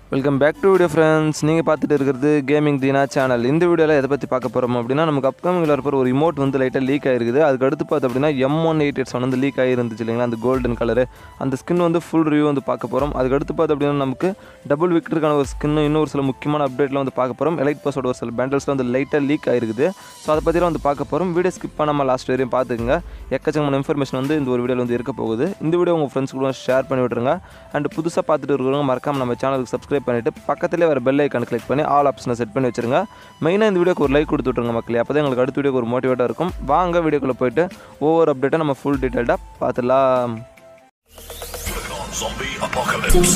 Welcome back to video friends நீங்கள் பார்த்துட்டு இருக்கிறது கேமிங் தீனா சேனல் இந்த வீடியோவில் எதை பற்றி பார்க்க போகிறோம் அப்படின்னா நமக்கு அப்கமிங்கில் இருப்ப ஒரு இமோட் வந்து லைட்டாக லீக் ஆயிருக்குது அதுக்கு அடுத்து பார்த்து அப்படின்னா எம் ஒன் எயிட் எயிட் வந்து லீக் ஆகிருந்துச்சு இல்லைங்களா அந்த கோல்டன் கலரு அந்த ஸ்கின் வந்து ஃபுல் ரிவ்யூ வந்து பார்க்க போகிறோம் அதுக்கு அடுத்து பார்த்து அப்படின்னா நமக்கு டபுள் விக்டருக்கான ஒரு ஸ்கின் இன்னும் ஒரு சில முக்கியமான அப்டேட்டில் வந்து பார்க்க போகிறோம் எலைட் பாஸோட ஒரு சில பேண்டல்ஸில் வந்து லைட்டாக லீக் ஆயிருக்குது ஸோ அதை பற்றிலாம் வந்து பார்க்க போகிறோம் வீடியோ ஸ்கிப் பண்ணாமல் லாஸ்ட் வரையும் பார்த்துக்குங்க எக்கச்சக்கமான இன்ஃபர்மேஷன் வந்து இந்த ஒரு வீடியோவில் வந்து இருக்க போகுது இந்த வீடியோ உங்கள் ஃப்ரெண்ட்ஸ் கூட ஷேர் பண்ணி விட்டுருங்க அண்ட் புதுசாக பார்த்துட்டு இருக்கிறவங்க மறக்காம நம்ம சேனலுக்கு சப்ஸ்கிரைப் பண்ணிவிட்டு பக்கத்துலேயே வர பெல் ஐக்கான் கிளிக் பண்ணி ஆல் ஆப்ஷனை செட் பண்ணி வச்சிருங்க மெயினாக இந்த வீடியோக்கு ஒரு லைக் கொடுத்து விட்ருங்க மக்களே அப்போ தான் எங்களுக்கு அடுத்த வீடியோக்கு ஒரு மோட்டிவேட்டாக இருக்கும் வாங்க வீடியோக்குள்ளே போயிட்டு ஒவ்வொரு அப்டேட்டை நம்ம ஃபுல் டீட்டெயில்டாக பார்த்துலாம் Zombie apocalypse.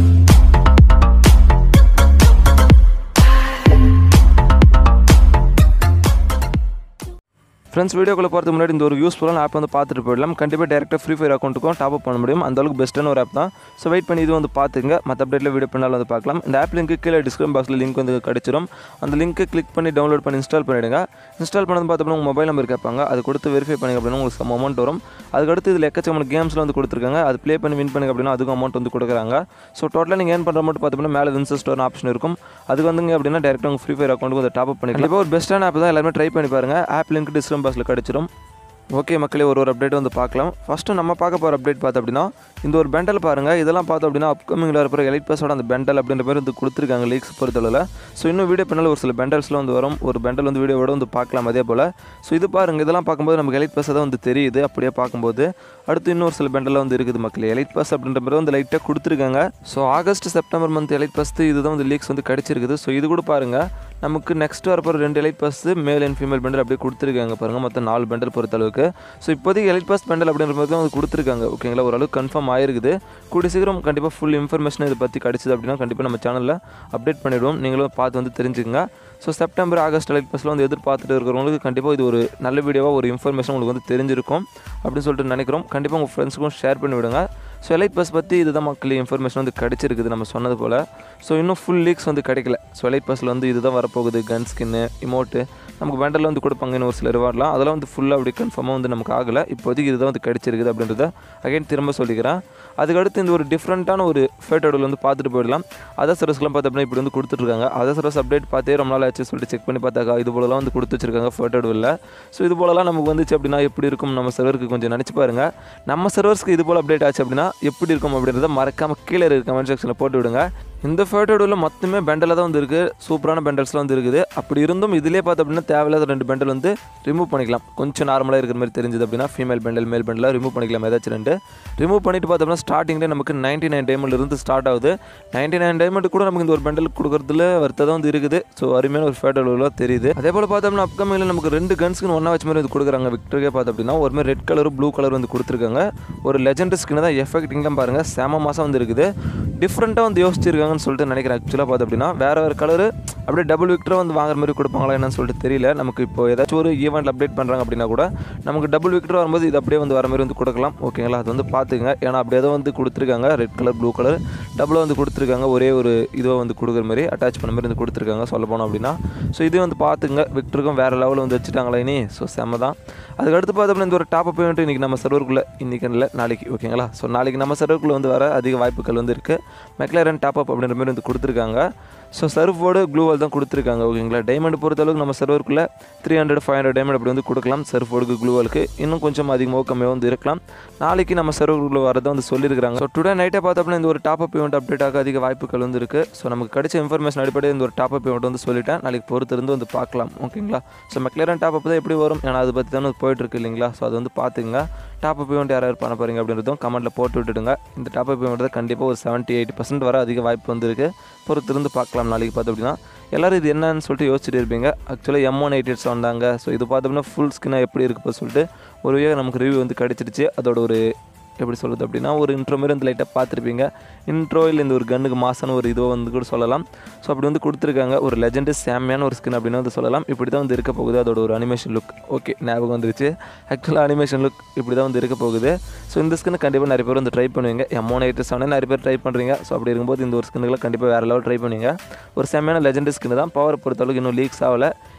ஃப்ரெண்ட்ஸ் வீடியோக்குள்ள போகிறதுக்கு முன்னாடி இந்த ஒரு யூஸ்ஃபுல்லான ஆப் வந்து பார்த்துட்டு போயிடலாம் கண்டிப்பாக டேரெக்டாக ஃப்ரீ ஃபயர் அக்கௌண்ட்டுக்கும் டாப் அப் பண்ண முடியும் அந்த அளவுக்கு பெஸ்ட்டான ஒரு ஆப் தான் ஸோ வெயிட் பண்ணி இது வந்து பார்த்துங்க மற்ற அப்டேட்டில் வீடியோ பண்ணாலும் வந்து பார்க்கலாம் இந்த ஆப் லிங்க் கீழே டிஸ்கிரிப்ஷன் பாக்ஸில் லிங்க் வந்து கிடச்சிரும் அந்த லிங்க்கு கிளிக் பண்ணி டவுன்லோட் பண்ணி இன்ஸ்டால் பண்ணிவிடுங்க இன்ஸ்டால் பண்ணது பார்த்தோம்னா உங்கள் மொபைல் நம்பர் கேட்பாங்க அது கொடுத்து வெரிஃபை பண்ணிங்க அப்படின்னா உங்களுக்கு சம் அமௌண்ட் வரும் அதுக்கடுத்து இதில் எக்கச்சக்கமான கேம்ஸில் வந்து கொடுத்துருக்காங்க அது ப்ளே பண்ணி வின் பண்ணுங்க அப்படின்னா அதுக்கும் அமௌண்ட் வந்து கொடுக்குறாங்க ஸோ டோட்டலாக நீங்கள் ஏன் பண்ணுற மட்டும் பார்த்தோம்னா மேலே வின்சர் ஸ்டோர் ஆப்ஷன் இருக்கும் அதுக்கு வந்துங்க அப்படின்னா டேரெக்டாக உங்கள் ஃப்ரீ ஃபயர் அக்கௌண்ட்டுக்கு வந்து டாப் அப் பண்ணிக்கலாம் இப்போ ஒரு பெஸ்ட்டான ஆப் தான் எல்லாருமே ட்ரை பண்ணி பாருங்கள் ஆப் லிங்க் டிஸ்கிரிப்ஷன் பாக்ஸில் கிடச்சிரும் ஓகே மக்களே ஒரு ஒரு அப்டேட் வந்து பார்க்கலாம் ஃபஸ்ட்டு நம்ம பார்க்க போகிற அப்டேட் பார்த்தோம் அப்படின்னா இந்த ஒரு பெண்டல் பாருங்கள் இதெல்லாம் பார்த்தோம் அப்படின்னா அப்கமிங்கில் இருக்கிற எலைட் பாஸோட அந்த பெண்டல் அப்படின்ற பேர் வந்து கொடுத்துருக்காங்க லீக்ஸ் பொறுத்தளவில் ஸோ இன்னும் வீடியோ பின்னால் ஒரு சில பெண்டல்ஸ்லாம் வந்து வரும் ஒரு பெண்டல் வந்து வீடியோவோட வந்து பார்க்கலாம் அதே போல் ஸோ இது பாருங்கள் இதெல்லாம் பார்க்கும்போது நமக்கு எலைட் பாஸ் தான் வந்து தெரியுது அப்படியே பார்க்கும்போது அடுத்து இன்னொரு சில பெண்டெல்லாம் வந்து இருக்குது மக்களே எலைட் பாஸ் அப்படின்ற பேர் வந்து லைட்டாக கொடுத்துருக்காங்க so August September month elite pass இதுதான் வந்து லீக்ஸ் வந்து கிடச்சிருக்குது ஸோ இது கூட பாருங்கள் நமக்கு நெக்ஸ்ட் வரப்போ ரெண்டு elite pass male and female bundle அப்படியே கொடுத்துருக்காங்க பாருங்கள் மொத்தம் நாலு பெண்டல் பொறுத்த அளவுக்கு ஸோ இப்போதைக்கு எலைட் பாஸ் பெண்டல் அப்படின்ற மாதிரி தான் வந்து கொடுத்துருக்காங்க ஓகேங்களா ஓரளவுக்கு கன்ஃபார்ம் ஆயிருக்குது கூடிய சீக்கிரம் கண்டிப்பாக ஃபுல் இன்ஃபர்மேஷன் இதை பற்றி கிடச்சிது அப்படின்னா கண்டிப்பாக நம்ம சேனலில் அப்டேட் பண்ணிவிடுவோம் நீங்களும் பார்த்து வந்து தெரிஞ்சுக்கங்க ஸோ செப்டம்பர் ஆகஸ்ட் எலைட் பாஸில் வந்து எதிர்பார்த்துட்டு இருக்கிறவங்களுக்கு கண்டிப்பாக இது ஒரு நல்ல வீடியோவாக ஒரு இன்ஃபர்மேஷன் உங்களுக்கு வந்து தெரிஞ்சிருக்கும் அப்படின்னு சொல்லிட்டு நினைக்கிறோம் கண்டிப்பாக உங்கள் ஃப்ரெண்ட்ஸுக்கும் ஷேர் பண்ணி விடுங்க ஸோ எலைட் பஸ் பற்றி இதுதான் மக்கள் இன்ஃபர்மேஷன் வந்து கிடச்சிருக்குது நம்ம சொன்னது போல் ஸோ இன்னும் ஃபுல் லீக்ஸ் வந்து கிடைக்கல ஸோ எலைட் பஸ்ஸில் வந்து இதுதான் வரப்போகுது கன் ஸ்கின்னு இமோட்டு நமக்கு பேண்டரில் வந்து கொடுப்பாங்க இன்னும் ஒரு சில ரிவார்ட்லாம் அதெல்லாம் வந்து ஃபுல்லாக அப்படி கன்ஃபார்மாக வந்து நமக்கு ஆகலை இப்போதைக்கு இதுதான் வந்து கிடச்சிருக்குது அப்படின்றத அகைன் திரும்ப சொல்லிக்கிறேன் அதுக்கடுத்து இந்த ஒரு டிஃப்ரெண்ட்டான ஒரு ஃபேட்டோடில் வந்து பார்த்துட்டு போயிடலாம் அதர் சர்வஸ்லாம் பார்த்து அப்படின்னா இப்படி வந்து கொடுத்துட்ருக்காங்க அதர் சர்வஸ் அப்டேட் பார்த்தே ரொம்ப நாள் ஆச்சு சொல்லிட்டு செக் பண்ணி பார்த்தாக்கா இது போலலாம் வந்து கொடுத்து வச்சிருக்காங்க ஃபோட்டோடில் ஸோ இது போலலாம் நமக்கு வந்துச்சு அப்படின்னா எப்படி இருக்கும் நம்ம சர்வருக்கு கொஞ்சம் நினச்சி பாருங்கள் நம்ம சர்வர்ஸ்க்கு இது போல் அப்டேட் ஆச்சு அப்படின்னா எப்படி இருக்கும் அப்படின்றத மறக்காமல் கீழே இருக்க கமெண்ட் செக்ஷனில் போட்டு விடுங்க இந்த ஃபோட்டோவில் மொத்தமே பெண்டலில் தான் வந்து இருக்குது சூப்பரான பெண்டல்ஸ்லாம் வந்து இருக்குது அப்படி இருந்தும் இதிலே பார்த்து அப்படின்னா தேவையில்லாத ரெண்டு பெண்டல் வந்து ரிமூவ் பண்ணிக்கலாம் கொஞ்சம் நார்மலாக இருக்கிற மாதிரி தெரிஞ்சது அப்படின்னா ஃபீமேல் பெண்டல் மேல் பெண்டலாக ரிமூவ் பண்ணிக்கலாம் ஏதாச்சும் ரெண்டு ரிமூவ் பண்ணிட்டு பார்த்தோம்னா ஸ்டார்டிங்லேயே நமக்கு நைன்ட்டி நைன் டைமண்ட் இருந்து ஸ்டார்ட் ஆகுது நைன்ட்டி நைன் டைமண்ட் கூட நமக்கு இந்த ஒரு பெண்டல் கொடுக்குறதுல வருத்தம் தான் வந்து இருக்குது ஸோ அருமையான ஒரு ஃபோட்டோவில் தெரியுது அதே போல் பார்த்தோம்னா அப்கமிங்கில் நமக்கு ரெண்டு கன்ஸ்க்கு ஒன்றா வச்ச மாதிரி வந்து கொடுக்குறாங்க விக்டருக்கே பார்த்தோம் அப்படின்னா ஒரு மாதிரி ரெட் கலரும் ப்ளூ கலர் வந்து கொடுத்துருக்காங்க ஒரு லெஜெண்ட் ஸ்கின் தான் எஃபெக்டிங்லாம் பாருங்கள் செம மாதம் வந்து இருக்குது டிஃப்ரெண்ட்டாக வந்து யோசிச்சிருக்காங்கன்னு சொல்லிட்டு நினைக்கிறேன் ஆக்சுவலாக பார்த்து அப்படின்னா வேறு வேறு கலரு அப்படியே டபுள் விக்டரை வந்து வாங்குற மாதிரி கொடுப்பாங்களா என்னன்னு சொல்லிட்டு தெரியல நமக்கு இப்போ ஏதாச்சும் ஒரு ஈவெண்ட் அப்டேட் பண்ணுறாங்க அப்படின்னா கூட நமக்கு டபுள் விக்டர் வரும்போது இது அப்படியே வந்து வர மாதிரி வந்து கொடுக்கலாம் ஓகேங்களா அது வந்து பார்த்துங்க ஏன்னா அப்படியே தான் வந்து கொடுத்துருக்காங்க ரெட் கலர் ப்ளூ கலர் டபுளாக வந்து கொடுத்துருக்காங்க ஒரே ஒரு இதுவாக வந்து கொடுக்குற மாதிரி அட்டாச் பண்ண மாதிரி வந்து கொடுத்துருக்காங்க சொல்ல போனோம் அப்படின்னா ஸோ இதே வந்து பார்த்துங்க விக்டருக்கும் வேறு லெவலில் வந்து வச்சுட்டாங்களா இனி ஸோ செம்ம தான் அதுக்கடுத்து பார்த்தோம்னா இந்த ஒரு டாப் அப் இவெண்ட் இன்றைக்கி நம்ம சர்வருக்குள்ளே இன்றைக்கி இல்லை நாளைக்கு ஓகேங்களா ஸோ நாளைக்கு நம்ம சர்வருக்குள்ளே வந்து வர அதிக வாய்ப்புகள் வந்து இருக்குது மெக்லரன் டாப் அப் அப்படின்ற மாதிரி வந்து கொடுத்துருக்காங்க ஸோ சர்ஃபோடு க்ளூவால் தான் கொடுத்துருக்காங்க ஓகேங்களா டைமண்ட் பொறுத்தளவுக்கு நம்ம சர்வருக்குள்ளே three hundred five hundred diamond அப்படி வந்து கொடுக்கலாம் சர்ஃபோடுக்கு க்ளூவலுக்கு இன்னும் கொஞ்சம் அதிகமாக கம்மியாக வந்து இருக்கலாம் நாளைக்கு நம்ம சர்வருக்குள்ளே வரதை வந்து சொல்லியிருக்காங்க ஸோ டுடே நைட்டே பார்த்தோம்னா இந்த ஒரு டாப் அப் இவெண்ட் அப்டேட் ஆக அதிக வாய்ப்புகள் வந்து இருக்குது ஸோ நமக்கு கிடைச்ச இன்ஃபர்மேஷன் அடிப்படையில் இந்த ஒரு டாப் அப் இவெண்ட் வந்து சொல்லிட்டேன் நாளைக்கு பொறுத்து இருந்து வந்து பார்க்கலாம் ஓகேங்களா ஸோ மெக்லரன் டாப் அப் தான் எப்படி வரும் ஏன்னா அதை பற்றி தானே போயிட்டு இருக்கு இல்லைங்களா ஸோ அது வந்து பார்த்துங்க டாப் அப் இவெண்ட் யார் யார் பண்ண போகிறீங்க அப்படின்றதும் கமெண்ட்டில் போட்டு விட்டுடுங்க இந்த டாப் அப் இவெண்ட் தான் கண்டிப்பாக ஒரு செவன்ட்டி எயிட் பர்சன்ட் வர அதிக வாய்ப்பு வந்துருக்கு பொறுத்து இருந்து பார்க்கலாம் நாளைக்கு பார்த்து அப்படின்னா எல்லோரும் இது என்னன்னு சொல்லிட்டு யோசிச்சுட்டு இருப்பீங்க ஆக்சுவலாக எம் ஒன் எயிட் எயிட்ஸ் வந்தாங்க ஸோ இது பார்த்தோம்னா ஃபுல் ஸ்கின்னாக எப்படி இருக்கு சொல்லிட்டு ஒரு வழியாக நமக்கு ரிவ்யூ வந்து கிடச்சிருச்சு அதோட ஒரு எப்படி சொல்கிறது அப்படின்னா ஒரு இன்ட்ரோ மாரி வந்து லைட்டாக பார்த்துருப்பீங்க இன்ட்ரோ இல்லை இந்த ஒரு கன்னுக்கு மாசான ஒரு இதுவோ வந்து கூட சொல்லலாம் ஸோ அப்படி வந்து கொடுத்துருக்காங்க ஒரு லெஜெண்டு சாமியான ஒரு ஸ்கின் அப்படின்னு வந்து சொல்லலாம் இப்படி தான் வந்து இருக்க போகுது அதோட ஒரு அனிமேஷன் லுக் ஓகே ஞாபகம் வந்துருச்சு ஆக்சுவலாக அனிமேஷன் லுக் இப்படி தான் வந்து இருக்க போகுது ஸோ இந்த ஸ்கின் கண்டிப்பாக நிறைய பேர் வந்து ட்ரை பண்ணுவீங்க எம்மோன் எயிட் செவனே நிறைய பேர் ட்ரை பண்ணுறீங்க ஸோ அப்படி இருக்கும்போது இந்த ஒரு ஸ்கின்னுகளை கண்டிப்பாக வேறு லெவல் ட்ரை பண்ணுவீங்க ஒரு செம்மையான லெஜெண்ட் ஸ்கின் தான் பவர் பொறுத்தளவுக்கு இன்னும் லீக்ஸ் ஆகலை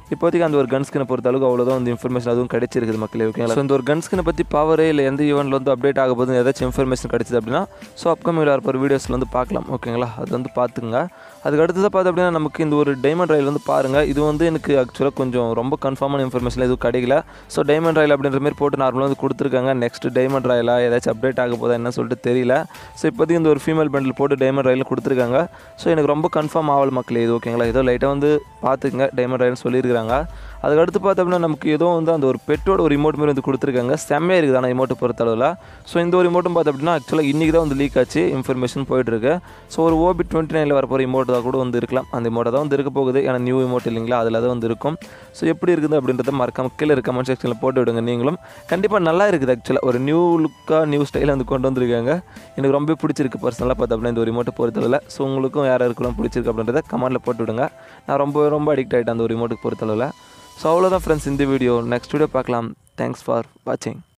இப்போதைக்கு அந்த ஒரு கன் ஸ்கினை பொறுத்த அளவுக்கு அவ்வளோதான் வந்து இன்ஃபர்மேஷன் அதுவும் கிடைச்சிருக்குது மக்களே ஓகேங்களா ஸோ இந்த ஒரு கன் ஸ்கினை பற்றி பவரே இல்லை எந்த ஈவெண்ட்டில் வந்து அப்டேட் ஆக போகுது ஏதாச்சும் இன்ஃபர்மேஷன் கிடைச்சிது அப்படின்னா ஸோ அப்கமிங் வரப்போகிற வீடியோஸில் வந்து பார்க்கலாம் ஓகேங்களா அது வந்து பார்த்துங்க அதுக்கு அடுத்ததாக பார்த்து அப்படின்னா நமக்கு இந்த ஒரு டைமண்ட் ராயல் வந்து பாருங்கள் இது வந்து எனக்கு ஆக்சுவலாக கொஞ்சம் ரொம்ப கன்ஃபார்மான இன்ஃபர்மேஷன் எதுவும் கிடைக்கல ஸோ டைமண்ட் ராயல் அப்படின்ற மாதிரி போட்டு நார்மலாக வந்து கொடுத்துருக்காங்க நெக்ஸ்ட் டைமண்ட் ராயலா ஏதாச்சும் அப்டேட் ஆக போதா என்ன சொல்லிட்டு தெரியல ஸோ இப்போதைக்கு இந்த ஒரு ஃபீமேல் பண்டில் போட்டு டைமண்ட் ராயல் கொடுத்துருக்காங்க ஸோ எனக்கு ரொம்ப கன்ஃபார்ம் ஆகல மக்களே இது ஓகேங்களா ஏதோ லைட்டாக வந்து பார்த்துங்க டைமண்ட் ராயல் சொல்லியிருக்காங்க அதுக்கு அடுத்து பார்த்தோம்னா நமக்கு ஏதோ வந்து அந்த ஒரு பெட்டோட ஒரு ரிமோட் மாதிரி வந்து கொடுத்துருக்காங்க செம்மையாக இருக்குது ஆனால் ரிமோட்டை பொறுத்தளவில் ஸோ இந்த ஒரு ரிமோட்டும் பார்த்து அப்படின்னா ஆக்சுவலாக இன்றைக்கி தான் வந்து லீக் ஆச்சு இன்ஃபர்மேஷன் போயிட்டுருக்கு ஸோ ஒரு ஓபி டுவெண்ட்டி நைனில் வரப்போகிற ரிமோட் தான் கூட வந்து இருக்கலாம் அந்த ரிமோட்டை தான் வந்து இருக்க போகுது ஏன்னா நியூ ரிமோட் இல்லைங்களா அதில் தான் வந்து இருக்கும் ஸோ எப்படி இருக்குது அப்படின்றத மறக்காம கீழே இருக்க கமெண்ட் செக்ஷனில் போட்டு விடுங்க நீங்களும் கண்டிப்பாக நல்லா இருக்குது ஆக்சுவலாக ஒரு நியூ லுக்காக நியூ ஸ்டைலில் வந்து கொண்டு வந்திருக்காங்க எனக்கு ரொம்ப பிடிச்சிருக்கு பர்சனலாக பார்த்து அப்படின்னா இந்த ஒரு ரிமோட்டை பொறுத்தளவில் ஸோ உங்களுக்கும் யார் யாருக்கெல்லாம் பிடிச்சிருக்கு அப்படின்றத கமெண்ட்டில் போட்டு விடுங்க நான் ரொம்ப ரொம்ப அடிக்ட் ஆகிட்டேன் அந்த ஒரு ரிமோட்டுக்கு பொறுத்தளவில் ஸோ அவ்வளோதான் ஃப்ரெண்ட்ஸ் இந்த வீடியோ நெக்ஸ்ட் வீடியோ பார்க்கலாம் தேங்க்ஸ் ஃபார் வாட்சிங்